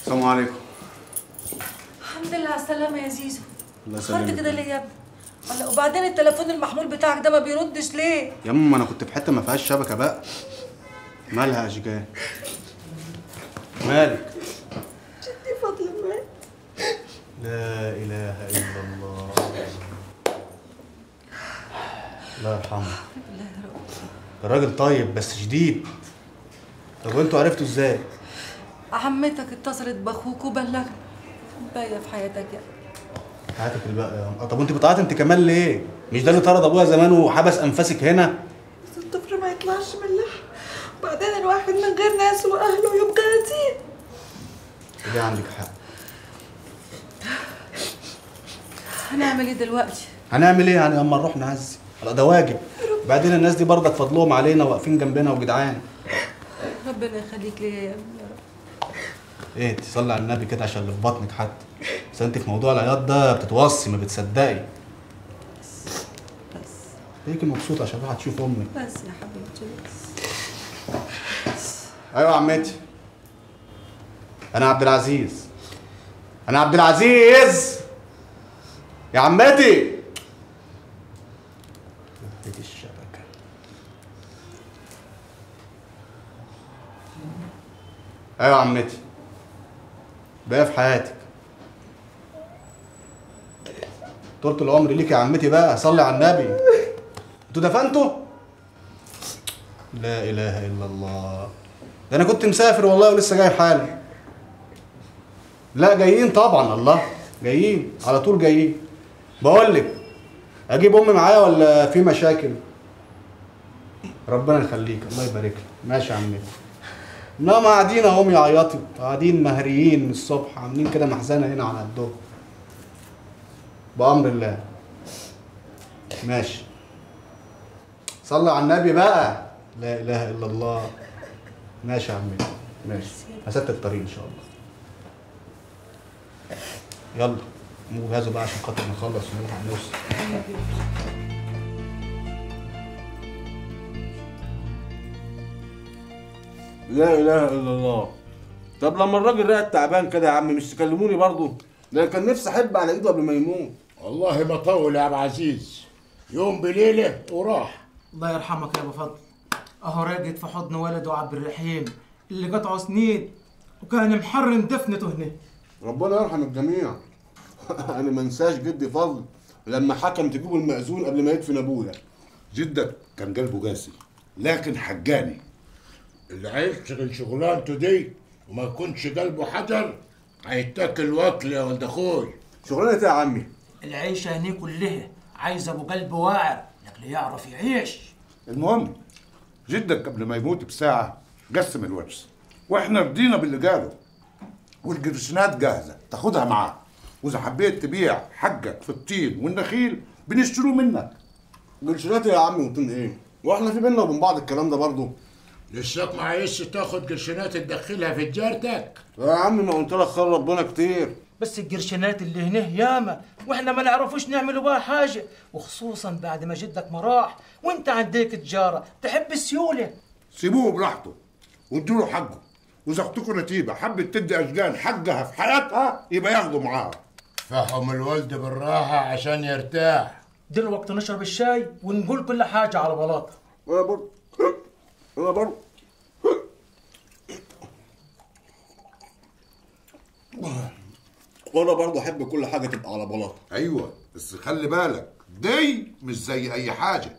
السلام عليكم الحمد لله على السلامة يا زيزو الله خدت يسلمك كده ليه يا ابني؟ ولا وبعدين التليفون المحمول بتاعك ده ما بيردش ليه؟ يا اما انا كنت في حته ما فيهاش شبكه بقى مالها يا اشجان مالك دي فضل الله لا اله الا الله الله يرحمه الراجل طيب بس شديد طب وانتوا عرفتوا ازاي عمتك اتصلت باخوك وبلغني باقية في حياتك يا حياتك الباقي يا عم. طب وانت بتعيطي انت كمان ليه مش ده اللي طرد ابويا زمان وحبس انفاسك هنا بس الطفل ما يطلعش من اللحم وبعدين الواحد من غير ناس واهله يبقى يتيم ليه عندك حق هنعمل ايه دلوقتي؟ هنعمل ايه يعني اما نروح نعزي لا ده واجب بعدين الناس دي برضك فضلهم علينا واقفين جنبنا وجدعان ربنا يخليك ليا يا ابني يا رب ايه تصلي على النبي كده عشان اللي في بطنك حتى بس انت في موضوع العياط ده بتتوصي ما بتصدقي بس ليكي مبسوطه عشان راح تشوف امك بس يا حبيبتي بس ايوه يا عمتي انا عبد العزيز انا عبد العزيز يا عمتي لقيت الشبكه ايوه يا عمتي بقى في حياتك طولة العمر ليك يا عمتي بقى صلي على النبي انتوا دفنتوا لا اله الا الله ده انا كنت مسافر والله ولسه جاي حالا لا جايين طبعا الله جايين على طول جايين بقول لك اجيب امي معايا ولا في مشاكل ربنا يخليك الله يبارك لك ماشي يا عمتي انما قاعدين اهم يعيطوا قاعدين مهريين من الصبح عاملين كده محزنه هنا على قدهم بامر الله ماشي صلي على النبي بقى لا اله الا الله ماشي يا عمي ماشي هسد الطريق ان شاء الله يلا قوموا جهزوا بقى عشان خاطر نخلص ونلحق نوصل لا اله الا الله طب لما الراجل رقد تعبان كده يا عم مش تكلموني برضه ده أنا كان نفسي احب على ايده قبل ما يموت والله ما طول يا ابو عزيز يوم بليله وراح الله يرحمك يا ابو فضل اهو راقد في حضن ولده عبد الرحيم اللي قطعه سنين وكان محرم دفنته هنا ربنا يرحم الجميع انا ما انساش جدي فضل لما حكم تجيبوا المأذون قبل ما يدفن ابويا جدك كان قلبه قاسي لكن حجاني اللي هيشتغل شغلانته دي وما يكونش قلبه حجر هيتاكل واكل يا ولد اخوي شغلانه ايه يا عمي العيشه هني كلها عايزه ابو قلب واعر لكن يعرف يعيش المهم جدك قبل ما يموت بساعة قسم الورث واحنا رضينا باللي قاله والقرشنات جاهزة تاخدها معاه واذا حبيت تبيع حقك في الطين والنخيل بنشتروه منك قرشنات يا عمي وطن ايه واحنا في بينا وبين بعض الكلام ده برضه لساك ما عايزش تاخد قرشنات تدخلها في تجارتك يا عم ما قلت لك خير ربنا كتير بس القرشنات اللي هنا ياما واحنا ما نعرفوش نعملوا بها حاجه وخصوصا بعد ما جدك ما راح وانت عندك تجاره تحب السيوله سيبوه براحته وادوا له حقه واذا اختكم نتيبه حبت تدي اشجان حقها في حياتها يبقى ياخدوا معاها فهم الولد بالراحه عشان يرتاح دلوقتي نشرب الشاي ونقول كل حاجه على بلاطه انا برضه انا برضه وانا برضه احب كل حاجه تبقى على بلاطه ايوه بس خلي بالك دي مش زي اي حاجه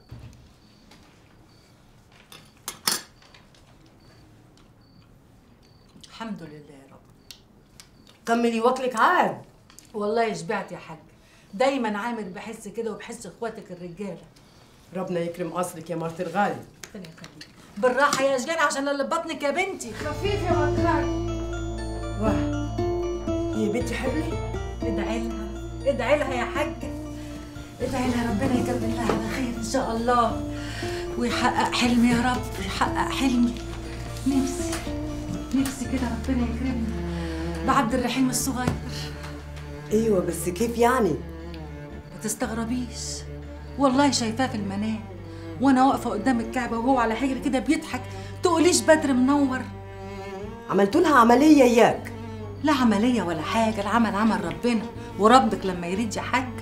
الحمد لله يا رب كملي واكلك عاد والله شبعت يا حاج دايما عامر بحس كده وبحس اخواتك الرجاله ربنا يكرم قصرك يا مرت الغالي ربنا يخليك بالراحه يا اشجان عشان اللي ببطنك يا بنتي خفيف يا مكرر واه هي بنتي حبلي ادعي لها ادعي لها يا حاجه ادعي لها ربنا يكمل لها على خير ان شاء الله ويحقق حلمي يا رب يحقق حلمي نفسي نفسي كده ربنا يكرمني بعبد الرحيم الصغير ايوه بس كيف يعني ما تستغربيش والله شايفاه في المنام وانا واقفه قدام الكعبه وهو على حجر كده بيضحك تقوليش بدر منور عملتوا لها عمليه اياك لا عملية ولا حاجة العمل عمل ربنا وربك لما يريد يا حاجة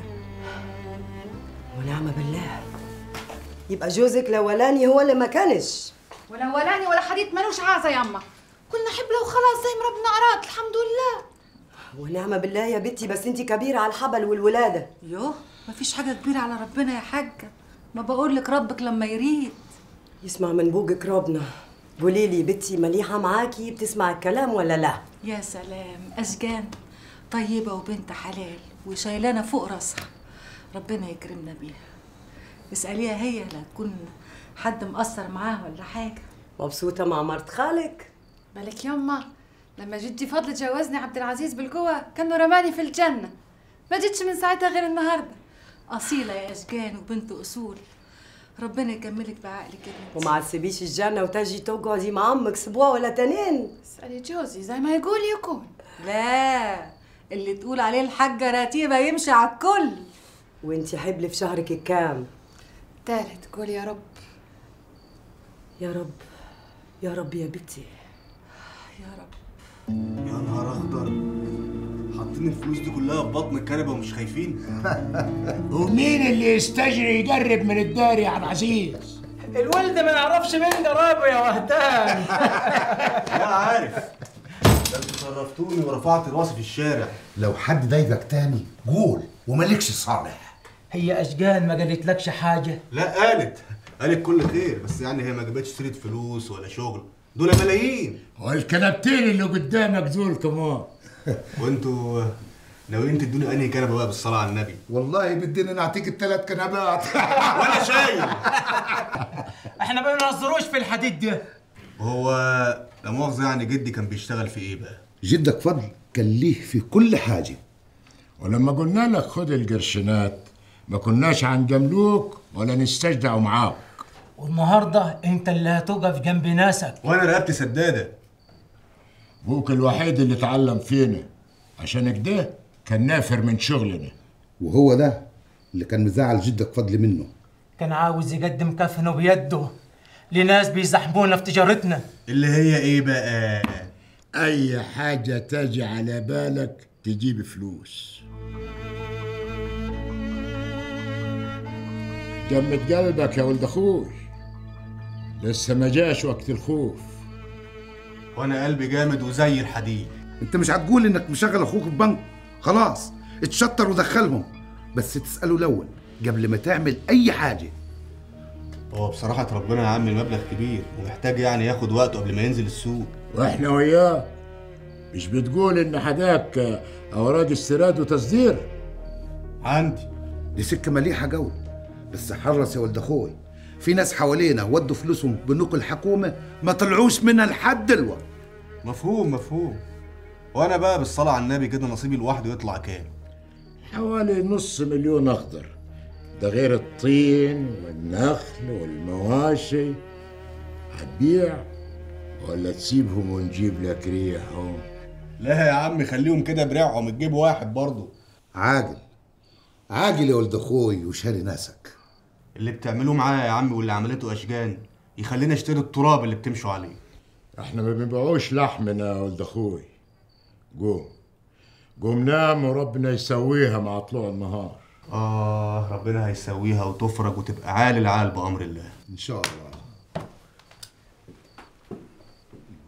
ونعم بالله يبقى جوزك الاولاني هو اللي ما كانش ولا ولاني ولا حديث ملوش عازة يما كلنا حبلة وخلاص زي ما ربنا أراد الحمد لله ونعم بالله يا بنتي بس انت كبيرة على الحبل والولادة يوه مفيش حاجة كبيرة على ربنا يا حاجة ما بقولك ربك لما يريد يسمع من بوقك ربنا قولي لي بنتي مليحة معاكي بتسمع الكلام ولا لا يا سلام أشجان طيبة وبنت حلال وشايلانا فوق راسها ربنا يكرمنا بيها اسأليها هي لا تكون حد مقصر معاها ولا حاجة مبسوطة مع مرت خالك بالك يما لما جدي فضل جوزني عبد العزيز بالقوة كانه رماني في الجنة ما جيتش من ساعتها غير النهاردة أصيلة يا أشجان وبنت أصول ربنا يكملك بعقلك يا بنتي وما تسيبيش الجنة وتجي تقعدي مع أمك أسبوع ولا تنين اسألي جوزي زي ما يقول يكون لا اللي تقول عليه الحاجة رتيبة يمشي على الكل وانتي حبل في شهرك الكام تالت قول يا رب يا رب يا رب يا بنتي يا رب يا نهار اخضر حاطين الفلوس دي كلها في بطن الكنبه ومش خايفين ومين اللي يستجري يقرب من الدار يا عبد العزيز الولد ما يعرفش مين قرابه يا وهدان لا عارف ده انتوا شرفتوني ورفعت راسي في الشارع لو حد ضايقك تاني قول ومالكش صالح هي اشجان ما قالتلكش حاجه لا قالت قالت كل خير بس يعني هي ما جابتش سيره فلوس ولا شغل دول ملايين والكنبتين اللي قدامك دول كمان وانتوا ناويين تدوني انهي كنبه بقى بالصلاه على النبي والله بدنا نعطيك الثلاث كنبات وانا شايل احنا ما بنهزروش في الحديد ده وهو لا مؤاخذه يعني جدي كان بيشتغل في ايه بقى جدك فضل كان ليه في كل حاجة ولما قلنا لك خد القرشنات ما كناش هنجاملوك ولا نستجدعوا معاك والنهارده انت اللي هتقف جنب ناسك وانا رقبتي سداده ابوك الوحيد اللي اتعلم فينا عشان كده كان نافر من شغلنا وهو ده اللي كان مزعل جدك فضل منه كان عاوز يقدم كفنه بيده لناس بيزحمونا في تجارتنا اللي هي ايه بقى اي حاجة تجي على بالك تجيب فلوس جمد قلبك يا ولد اخوي لسه ما جاش وقت الخوف وانا قلبي جامد وزي الحديد انت مش هتقول انك مشغل اخوك في بنك خلاص اتشطر ودخلهم بس تساله الاول قبل ما تعمل اي حاجه هو بصراحه ربنا يا عم المبلغ كبير ومحتاج يعني ياخد وقته قبل ما ينزل السوق واحنا وياه مش بتقول ان حداك اوراق استيراد وتصدير عندي دي سكه مليحه قوي بس حرص يا ولد اخوي في ناس حوالينا ودوا فلوسهم بنوك الحكومه ما طلعوش منها لحد دلوقتي مفهوم مفهوم وانا بقى بالصلاه على النبي كده نصيبي لوحده يطلع كام حوالي نص مليون اخضر ده غير الطين والنخل والمواشي هتبيع ولا تسيبهم ونجيب لك ريحهم لا يا عم خليهم كده بريعهم تجيب واحد برضه عاقل عاقل يا ولد اخوي وشاري ناسك اللي بتعملوه معايا يا عم واللي عملته اشجان يخلينا اشتري التراب اللي بتمشوا عليه احنا ما بنبيعوش لحمنا يا ولد اخوي قوم قوم نام وربنا يسويها مع طلوع النهار اه ربنا هيسويها وتفرج وتبقى عال العال بامر الله ان شاء الله